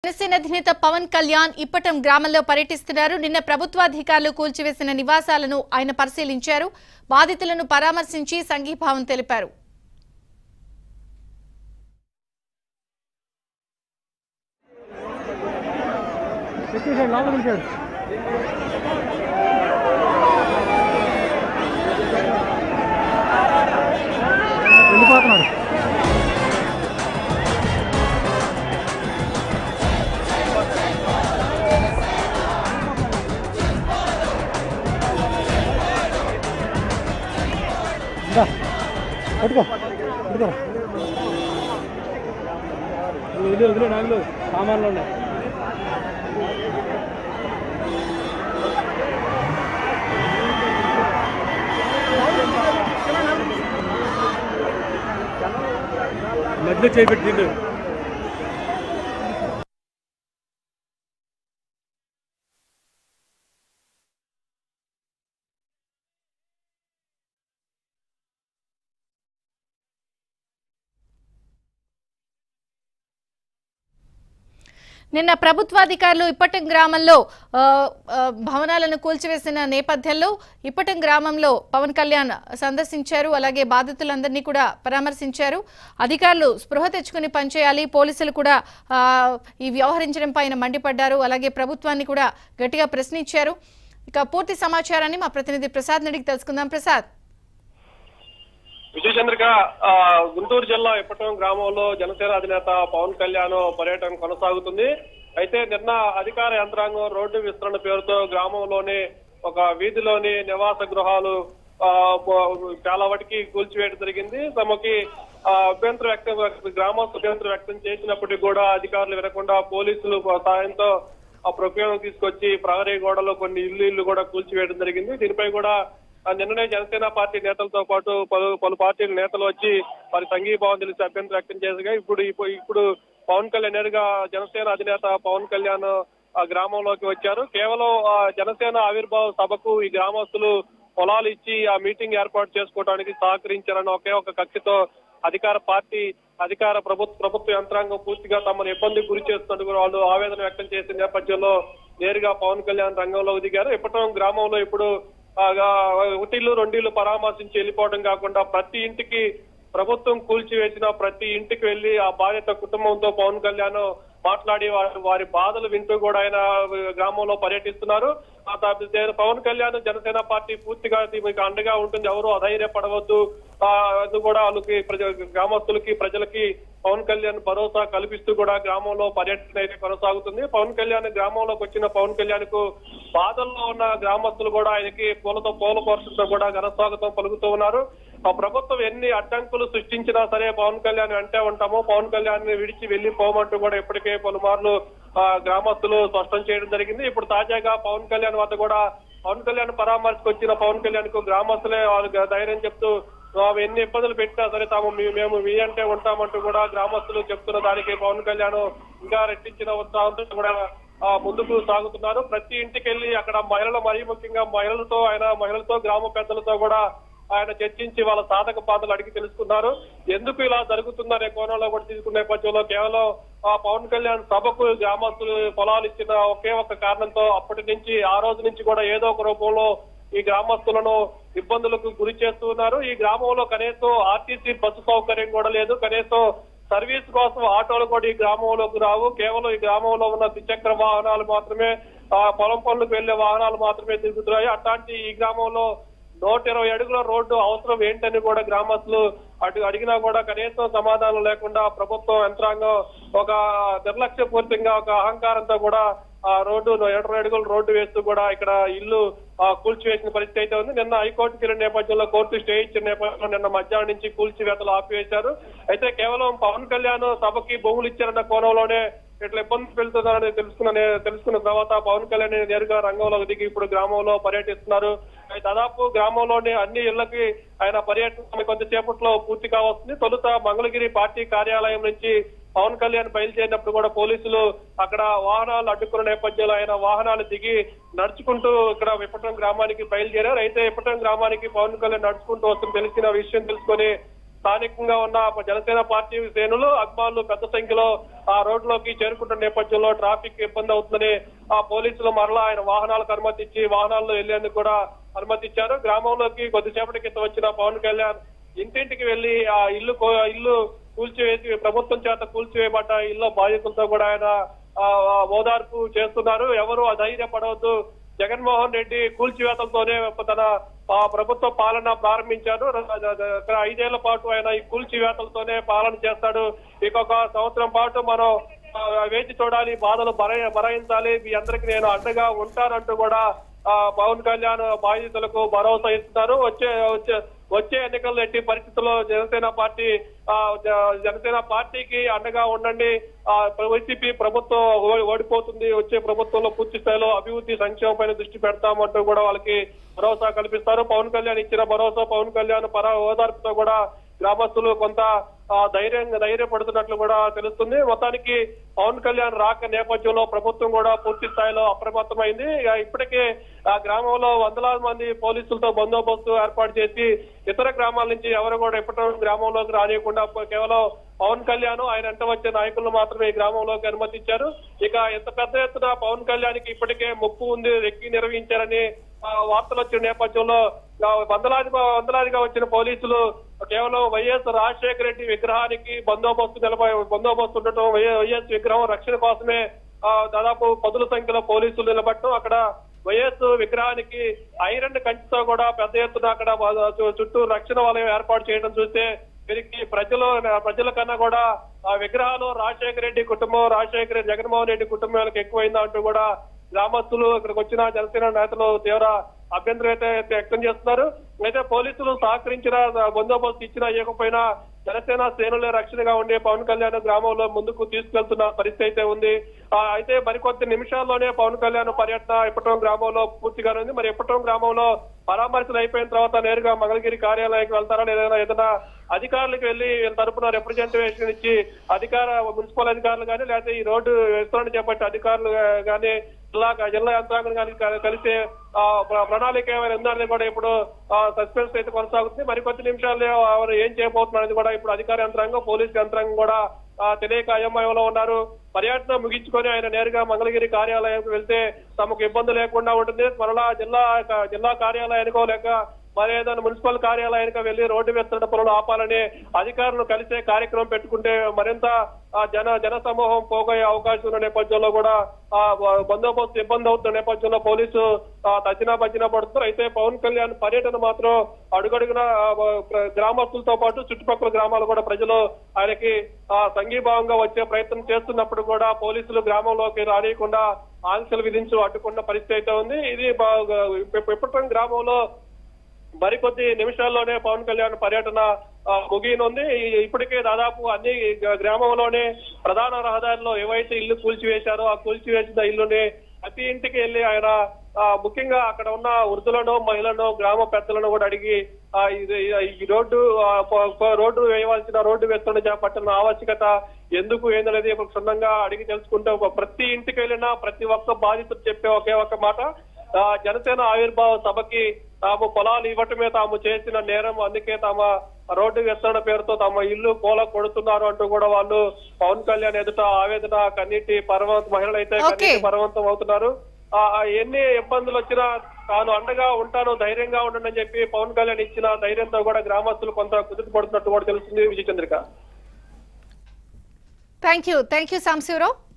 జనసేన అధినేత పవన్ కళ్యాణ్ ఇప్పటం గ్రామంలో పర్యటిస్తున్నారు నిన్న ప్రభుత్వాధికారులు కూల్చివేసిన నివాసాలను ఆయన పరిశీలించారు బాధితులను పరామర్శించి సంఘీభావం తెలిపారు ఎక్కేసాడు లోపలికి వెళ్ళిపోయాడు వెళ్ళిపోతున్నాడు ఇందా పట్టుకో పట్టుకోరా వదిలే వదిలే నాగులు సామాన్లు ఉన్నాయి మధ్యలో చేపెట్టిండు నిన్న ప్రభుత్వాధికారులు ఇప్పటం గ్రామంలో ఆ, ఆ, భవనాలను కూల్చివేసిన నేపథ్యంలో ఇప్పటం గ్రామంలో పవన్ కళ్యాణ్ సందర్శించారు అలాగే బాధితులందరినీ కూడా పరామర్శించారు అధికారులు స్పృహ తెచ్చుకుని పనిచేయాలి పోలీసులు కూడా ఆ, ఈ వ్యవహరించడం పైన మండిపడ్డారు అలాగే ప్రభుత్వాన్ని కూడా గట్టిగా ప్రశ్నించారు ఇక పూర్తి సమాచారాన్ని మా ప్రతినిధి ప్రసాద్ నడికి తెలుసుకుందాం ప్రసాద్ విజయచంద్రిక ఆ, గుంటూరు జిల్లా ఇప్పటం గ్రామంలో జనసేన అధినేత పవన్ కళ్యాణ్ పర్యటన కొనసాగుతుంది అయితే నిన్న అధికార యంత్రాంగం రోడ్డు విస్తరణ పేరుతో గ్రామంలోని ఒక వీధిలోని నివాస గృహాలు ఆ, పో- చాలా వాటికి కూల్చివేయడం జరిగింది తమకి ఆ, అభ్యంతరం వ్యక్తం గ్రామస్తులు అభ్యంతరం వ్యక్తం చేసినప్పటికీ కూడా అధికారులు వినకుండా పోలీసులు సాయంతో ఆ ప్రొక్యూరం తీసుకొచ్చి ప్రహరీ గోడలో కొన్ని ఇల్లు ఇల్లు కూడా కూల్చివేయడం జరిగింది దీనిపై కూడా ఆ నిన్ననే జనసేన పార్టీ నేతలతో పాటు పలు పలు పార్టీల నేతలు వచ్చి వారి సంఘీభావం తెలిసి అభ్యంతరం వ్యక్తం చేయగా ఇప్పుడు ఇప్పుడు- ఇప్పుడు పవన్ కళ్యాణ్ నేరుగా జనసేన అధినేత పవన్ కళ్యాణ్ ఆ గ్రామంలోకి వచ్చారు కేవలం ఆ జనసేన ఆవిర్భావ సభకు ఈ గ్రామస్తులు పొలాలు ఇచ్చి ఆ మీటింగ్ ఏర్పాటు చేసుకోవడానికి సహకరించారన్న ఒకే ఒక కక్షతో అధికార పార్టీ అధికార ప్రభుత్వ ప్రభుత్వ యంత్రాంగం పూర్తిగా తమను ఇబ్బంది గురి చేస్తున్నట్టు కూడా వాళ్ళు ఆవేదన వ్యక్తం చేసిన నేపథ్యంలో నేరుగా పవన్ కళ్యాణ్ రంగంలోకి దిగారు ఇప్పటం గ్రామంలో ఇప్పుడు ఆ, ఒకటిల్లు రెండిల్లు పరామర్శించి వెళ్ళిపోవడం కాకుండా ప్రతి ఇంటికి ప్రభుత్వం కూల్చివేసిన ప్రతి ఇంటికి వెళ్లి ఆ బాధిత కుటుంబంతో పవన్ కళ్యాణ్ మాట్లాడి వారి వారి బాధలు వింటూ కూడా ఆయన గ్రామంలో పర్యటిస్తున్నారు ఆ తా- పవన్ కళ్యాణ్ జనసేన పార్టీ పూర్తిగా మీకు అండగా ఉంటుంది ఎవరు అధైర్యపడవద్దు ఆ, అది కూడా వాళ్ళకి ప్రజ గ్రామస్తులకి ప్రజలకి పవన్ కళ్యాణ్ భరోసా కల్పిస్తూ కూడా గ్రామంలో పర్యటన అయితే కొనసాగుతుంది పవన్ కళ్యాణ్ గ్రామంలోకి వచ్చిన పవన్ కళ్యాణ్ కు బాధల్లో ఉన్న గ్రామస్తులు కూడా ఆయనకి పూలతో పూల కోర్సులతో కూడా ఘనస్వాగతం పలుకుతూ ఉన్నారు ఆ ప్రభుత్వం ఎన్ని అడ్డంకులు సృష్టించినా సరే పవన్ కళ్యాణ్ వెంటే ఉంటాము పవన్ కళ్యాణ్ ని విడిచి వెళ్లిపోమంటూ కూడా ఇప్పటికే పలుమార్లు ఆ, గ్రామస్తులు స్పష్టం చేయడం జరిగింది ఇప్పుడు తాజాగా పవన్ కళ్యాణ్ వద్ద కూడా పవన్ కళ్యాణ్ పరామర్శకు వచ్చిన పవన్ కళ్యాణ్ కు గ్రామస్తులే వాళ్ళు ధైర్యం చెప్తూ తాము ఎన్ని ఇబ్బందులు పెట్టినా సరే తాము మీ- మేము మీ అంటే ఉంటామంటూ కూడా గ్రామస్తులు చెప్తున్న దానికి పవన్ కళ్యాణ్ ఇంకా రెట్టించిన ఉత్సాహంతో కూడా ఆ, ముందుకు సాగుతున్నారు ప్రతి ఇంటికి వెళ్ళి అక్కడ మహిళలు మరీ ముఖ్యంగా మహిళలతో ఆయన మహిళలతో గ్రామ పెద్దలతో కూడా ఆయన చర్చించి వాళ్ళ సాధక బాధలు అడిగి తెలుసుకున్నారు ఎందుకు ఇలా జరుగుతుందనే కోణంలో కూడా తీసుకునే నేపథ్యంలో కేవలం ఆ పవన్ కళ్యాణ్ సభకు గ్రామస్తులు పొలాలు ఇచ్చిన ఒకే ఒక కారణంతో అప్పటి నుంచి ఆ రోజు నుంచి కూడా ఏదో ఒక రూపంలో ఈ గ్రామస్తులను ఇబ్బందులకు గురి చేస్తున్నారు ఈ గ్రామంలో కనీసం ఆర్టీసీ బస్సు సౌకర్యం కూడా లేదు కనీసం సర్వీస్ కోసం ఆటోలు కూడా ఈ గ్రామంలోకి రావు కేవలం ఈ గ్రామంలో ఉన్న ద్విచక్ర వాహనాలు మాత్రమే ఆ పొలం పనులకు వెళ్లే వాహనాలు మాత్రమే తిరుగుతున్నాయి అట్లాంటి ఈ గ్రామంలో నూట ఇరవై అడుగుల రోడ్డు అవసరం ఏంటని కూడా గ్రామస్తులు అటు అడిగినా కూడా కనీసం సమాధానం లేకుండా ప్రభుత్వం యంత్రాంగం ఒక నిర్లక్ష్యపూరితంగా ఒక అహంకారంతో కూడా ఆ రోడ్డు ఏడు అడుగుల రోడ్డు వేస్తూ కూడా ఇక్కడ ఇల్లు ఆ, కూల్చివేసిన పరిస్థితి అయితే ఉంది నిన్న హైకోర్టుకి వెళ్ళిన నేపథ్యంలో కోర్టు స్టే ఇచ్చిన నేపథ్యంలో నిన్న మధ్యాహ్నం నుంచి కూల్చివేతలు ఆపివేశారు అయితే కేవలం పవన్ కళ్యాణ్ సభకి భూములు ఇచ్చారన్న కోణంలోనే ఇట్లా ఇబ్బంది పెడుతున్నారని తెలుసుకున్న నే- తెలుసుకున్న తర్వాత పవన్ కళ్యాణ్ నేరుగా రంగంలోకి దిగి ఇప్పుడు గ్రామంలో పర్యటిస్తున్నారు అయితే దాదాపు గ్రామంలోని అన్ని ఇళ్లకి ఆయన పర్యటన కొద్దిసేపట్లో పూర్తి కావస్తుంది తొలుత మంగళగిరి పార్టీ కార్యాలయం నుంచి పవన్ కళ్యాణ్ బయలుదేరినప్పుడు కూడా పోలీసులు అక్కడ వాహనాలు అడ్డుకున్న నేపథ్యంలో ఆయన వాహనాలు దిగి నడుచుకుంటూ ఇక్కడ విపటం గ్రామానికి బయలుదేరారు అయితే విపటం గ్రామానికి పవన్ కళ్యాణ్ నడుచుకుంటూ వస్తుంది తెలిసిన విషయం తెలుసుకొని స్థానికంగా ఉన్న జనసేన పార్టీ శ్రేణులు అభిమానులు పెద్ద సంఖ్యలో ఆ రోడ్లోకి చేరుకుంటున్న నేపథ్యంలో ట్రాఫిక్ ఇబ్బంది అవుతుందని ఆ పోలీసులు మరలా ఆయన వాహనాలకు అనుమతి ఇచ్చి వాహనాల్లో వెళ్లేందుకు కూడా అనుమతి ఇచ్చారు గ్రామంలోకి కొద్దిసేపటి క్రితం వచ్చిన పవన్ కళ్యాణ్ ఇంటింటికి వెళ్లి ఆ ఇల్లు కో- ఇల్లు కూల్చివేసి ప్రభుత్వం చేత కూల్చివేయబడ్డ ఇల్లు బాధితులతో కూడా ఆయన ఆ, ఆ, ఓదార్పు చేస్తున్నారు ఎవరు అధైర్యపడవద్దు జగన్మోహన్ రెడ్డి కూల్చివేతలతోనే తన ఆ, ప్రభుత్వ పాలన ప్రారంభించారు ర- ర- ర- ఇక్కడ ఐదేళ్ల పాటు ఆయన ఈ కూల్చివేతలతోనే పాలన చేస్తాడు ఇంకొక సంవత్సరం పాటు మనం ఆ, వేచి చూడాలి బాధలు బర బరాయించాలి మీ అందరికి నేను అండగా ఉంటానంటూ కూడా ఆ, పవన్ కళ్యాణ్ బాధితులకు భరోసా ఇస్తున్నారు వచ్చే వచ్చే వచ్చే ఎన్నికల్లో ఎట్టి పరిస్థితుల్లో జనసేన పార్టీ ఆ, జ- జనసేన పార్టీకి అండగా ఉండండి ఆ, వైసీపీ ప్రభుత్వం ఓ- ఓడిపోతుంది వచ్చే ప్రభుత్వంలో పూర్తి స్థాయిలో అభివృద్ధి సంక్షేమం పైన దృష్టి పెడతామంటూ కూడా వాళ్ళకి భరోసా కల్పిస్తారు పవన్ కళ్యాణ్ ఇచ్చిన భరోసా పవన్ కళ్యాణ్ పర ఓదార్పుతో కూడా గ్రామస్తులు కొంత ఆ, ధైర్యంగా ధైర్యపడుతున్నట్లు కూడా తెలుస్తుంది మొత్తానికి పవన్ కళ్యాణ్ రాక నేపథ్యంలో ప్రభుత్వం కూడా పూర్తి స్థాయిలో అప్రమత్తమైంది ఇక ఇప్పటికే ఆ గ్రామంలో వందలాది మంది పోలీసులతో బందోబస్తు ఏర్పాటు చేసి ఇతర గ్రామాల నుంచి ఎవరు కూడా ఇప్పటి గ్రామంలోకి రానియకుండా కేవలం పవన్ కళ్యాణ్ ఆయన వెంట వచ్చే నాయకులను మాత్రమే ఈ గ్రామంలోకి అనుమతించారు ఇక ఎంత పెద్ద ఎత్తున పవన్ కళ్యాణ్కి ఇప్పటికే ముప్పు ఉంది రెక్కి నిర్వహించారని ఆ, వార్తలు వచ్చిన నేపథ్యంలో ఆ, వందలాది వందలాదిగా వచ్చిన పోలీసులు కేవలం వైఎస్ రాజశేఖర రెడ్డి విగ్రహానికి బందోబస్తు నిలబ బందోబస్తు ఉండటం వై- వైఎస్ విగ్రహం రక్షణ కోసమే ఆ, దాదాపు పదుల సంఖ్యలో పోలీసులు నిలబడటం అక్కడ వైఎస్ విగ్రహానికి ఐరన్ కంచితో కూడా పెద్ద ఎత్తున అక్కడ బ- చు- చుట్టూ రక్షణ వలయం ఏర్పాటు చేయడం చూస్తే వీరికి ప్రజలు ప్రజల కన్నా కూడా ఆ విగ్రహాలు రాజశేఖర రెడ్డి కుటుంబం రాజశేఖర రెడ్డి జగన్మోహన్ రెడ్డి కుటుంబాలకు ఎక్కువైందా అంటూ కూడా గ్రామస్తులు ఇక్కడికి వచ్చిన జనసేన నేతలు తీవ్ర అభ్యంతరం అయితే వ్యక్తం చేస్తున్నారు అయితే పోలీసులు సహకరించిన బందోబస్తు ఇచ్చినా ఇవ్వకపోయినా జనసేన శ్రేణులే రక్షణగా ఉండే పవన్ కళ్యాణ్ గ్రామంలో ముందుకు తీసుకెళ్తున్న పరిస్థితి అయితే ఉంది ఆ, అయితే మరికొద్ది నిమిషాల్లోనే పవన్ కళ్యాణ్ పర్యటన ఇప్పటం గ్రామంలో పూర్తిగా ఉంది మరి ఇప్పటం గ్రామంలో పరామర్శలు అయిపోయిన తర్వాత నేరుగా మంగళగిరి కార్యాలయానికి వెళ్తారా లేదా ఏదైనా అధికారులకు వెళ్లి వీళ్ళ తరపున రిప్రజెంటేషన్ ఇచ్చి అధికార మున్సిపల్ అధికారులు కానీ లేకపోతే ఈ రోడ్డు విస్తరణ చేపట్టే అధికారులు కానీ జిల్లా జిల్లా యంత్రాంగం కానీ క- కలిసే ఆ, ప్ర- ప్రణాళిక ఏమైనా ఉందనేది కూడా ఇప్పుడు సస్పెన్స్ అయితే కొనసాగుతుంది మరికొద్ది నిమిషాల్లో ఎవరు ఏం చేయబోతున్నారు కూడా ఇప్పుడు అధికార యంత్రాంగం పోలీస్ యంత్రాంగం కూడా ఆ, తెలియక అయోమయంలో ఉన్నారు పర్యటన ముగించుకొని ఆయన నేరుగా మంగళగిరి కార్యాలయానికి వెళ్తే తమకు ఇబ్బంది లేకుండా ఉంటుంది మరలా జిల్లా జిల్లా కార్యాలయానికో లేక మరి ఏదైనా మున్సిపల్ కార్యాలయానికి వెళ్లి రోడ్డు విస్తరణ పనులు ఆపాలని అధికారులు కలిసే కార్యక్రమం పెట్టుకుంటే మరింత ఆ, జన జన సమూహం పోగొయ్యే అవకాశం ఉన్న నేపథ్యంలో కూడా ఆ బ- బందోబస్తు ఇబ్బంది అవుతున్న నేపథ్యంలో పోలీసు ఆ, తచ్చినా బచ్చినా పడుతున్నారు అయితే పవన్ కళ్యాణ్ పర్యటన మాత్రం అడుగడుగున ఆ, బ- గ్రామస్తులతో పాటు చుట్టుపక్కల గ్రామాలు కూడా ప్రజలు ఆయనకి ఆ, సంఘీభావంగా వచ్చే ప్రయత్నం చేస్తున్నప్పుడు కూడా పోలీసులు గ్రామంలోకి రానియకుండా ఆంక్షలు విధించు అడ్డుకున్న పరిస్థితి అయితే ఉంది ఇది బాగా ఇప్పటి గ్రామంలో మరికొద్ది నిమిషాల్లోనే పవన్ కళ్యాణ్ పర్యటన ఆ, ముగియనుంది ఈ- ఇప్పటికే దాదాపు అన్ని గ- గ్రామంలోనే ప్రధాన రహదారిలో ఏవైతే ఇల్లు కూల్చివేశారో ఆ కూల్చివేసిన ఇల్లుని ప్రతి ఇంటికి వెళ్ళి ఆయన ఆ, ముఖ్యంగా అక్కడ ఉన్న వృద్ధులను మహిళలను గ్రామ పెద్దలను కూడా అడిగి ఆ, ఇది ఈ రోడ్డు ఆ, ప- ప- రోడ్డు వేయవలసిన రోడ్డు విస్తరణ చేపట్టిన ఆవశ్యకత ఎందుకు ఏందనేది ఇప్పుడు క్షుణ్ణంగా అడిగి తెలుసుకుంటే ఒక ప్రతి ఇంటికి వెళ్ళినా ప్రతి ఒక్క బాధితుడు చెప్పే ఒకే ఒక్క మాట ఆ, జనసేన ఆవిర్భావ సభకి తాము పొలాలు ఇవ్వటమే తాము చేసిన నేరం అందుకే తమ రోడ్డు విస్తరణ పేరుతో తమ ఇల్లు కోల కొడుతున్నారు అంటూ కూడా వాళ్ళు పవన్ కళ్యాణ్ ఎదుట ఆవేదన కన్నీటి పర్వంత మహిళలు అయితే Okay. కన్నీటి పర్వంతం అవుతున్నారు ఆ, ఆ, ఎన్ని ఇబ్బందులు వచ్చినా తాను అండగా ఉంటాను ధైర్యంగా ఉండండి అని చెప్పి పవన్ కళ్యాణ్ ఇచ్చిన ధైర్యంతో కూడా గ్రామస్తులు కొంత కుదుట పడుతున్నట్టు కూడా తెలుస్తుంది Vijayachandrika thank you thank you Samsivarao